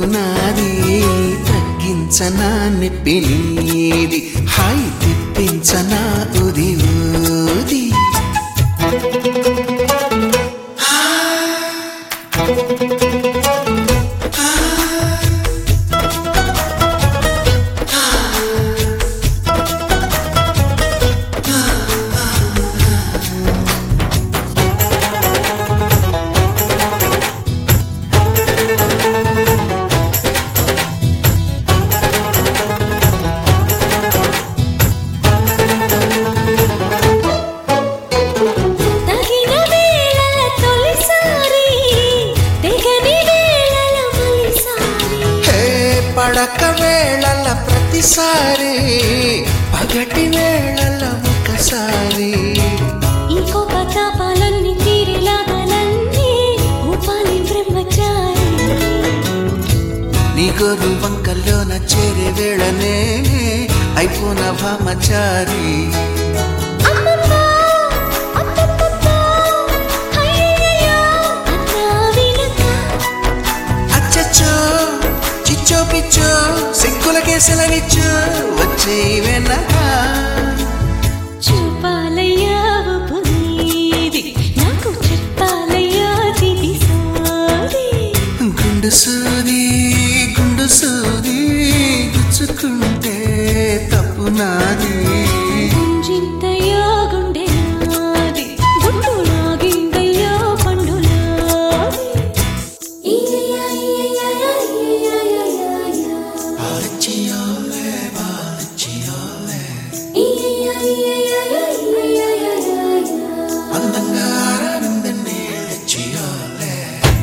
తప్పు నాది తగ్గించనా నొప్పి నీది హాయి తిప్పించనా ఉది ఊది తగిన వేళల తొలిసారి తెగని వేళల మలిసారి హే పడక వేళల ప్రతిసారి పగటి వేళల ఒకసారి ఇంకో పతాపాలన్నీ తీరేలాగాలన్నీ ఊపాలి బ్రహ్మచారి నీ గోరు వంకల్లోన చేరే వేళనే అయిపోన భామచారి అమ్మమ్మ, అత్తమ్మమ్మ, అయ్యయ్యయ్యో, అన్నా వినక. అచ్చచ్చో చిచ్చో పిచ్చో సిగ్గుల కేసులనిచ్చో వచ్చే వెనక చూపాలయ్యా ఊపు నీది, నాకు చెప్పాలయ్యా తిది సాది. గుండు సూది గుండు సూది గుచ్చుకుంటే తప్పు నాది గుంజింతయ్యా గుండె నాది, గుండు లాగిందయ్యా పండు నాది. ఇయ్యయ్యా, ఇయ్యయ్యా, ఇయ్యయ్యా, బాలచియోలే, బాలచియోలే, ఇయ్యయ్యా, ఇయ్యయ్యా, ఇయ్యయ్యా, అందంగా ఆరాడిందని చియోలే.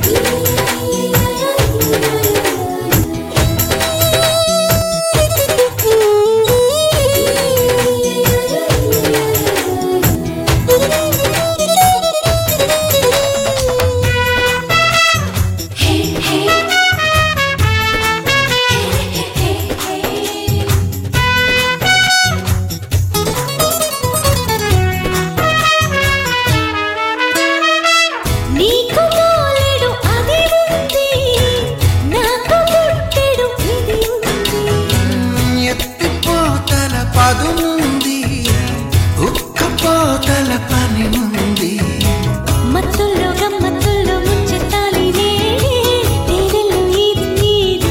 నీకు మోలెడు అది ఉంది నాకు పుట్టెడు ఇది ఉంది ఎత్తిపోతల పదునుంది ఉక్కపోతల పని ఉంది మత్తుల్లో గమ్మత్తుల్లో ముంచెత్తాలి నేనే తేనెల్లో ఇది నీది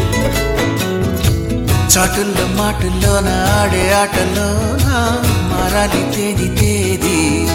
చాటుల్లో మాటుల్లోన ఆడే ఆటలోన మారాలి తేది తేది